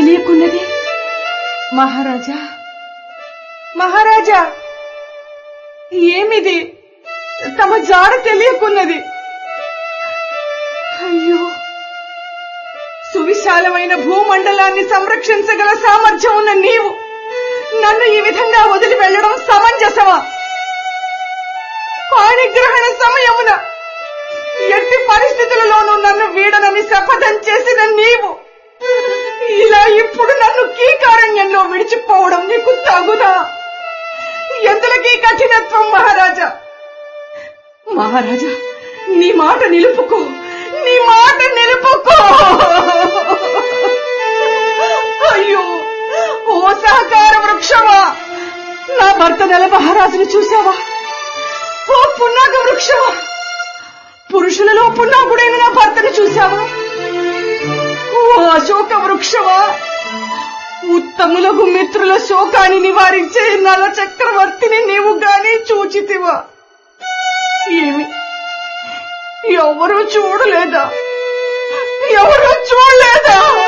తెలియకున్నది మహారాజా మహారాజా ఏమిది తమ జాడ తెలియకున్నది అయ్యో సువిశాలమైన భూమండలాన్ని సంరక్షించగల సామర్థ్యం ఉన్న నీవు నన్ను ఈ విధంగా వదిలి వెళ్ళడం సమంజసమా పాణిగ్రహణ సమయమున ఎట్టి పరిస్థితులలోనూ నన్ను వీడనని శపథం చేసిన నీవు ఇలా ఇప్పుడు నన్ను కీకారణ్యంలో విడిచిపోవడం నీకు తగునా ఎంతలకీ కఠినత్వం మహారాజా మహారాజా నీ మాట నిలుపుకో నీ మాట నిలుపుకో అయ్యో ఓ సహకార వృక్షమా నా భర్త నెల మహారాజును చూసావా ఓ పున్నాక వృక్షమా పురుషులలో పున్నాకుడైన నా భర్తను చూసావా ఓ అశోక వృక్షమా ఉత్తములకు మిత్రుల శోకాన్ని నివారించే నల చక్రవర్తిని నీవు గాని చూచితివా ఏమి ఎవరూ చూడలేదా ఎవరూ చూడలేదా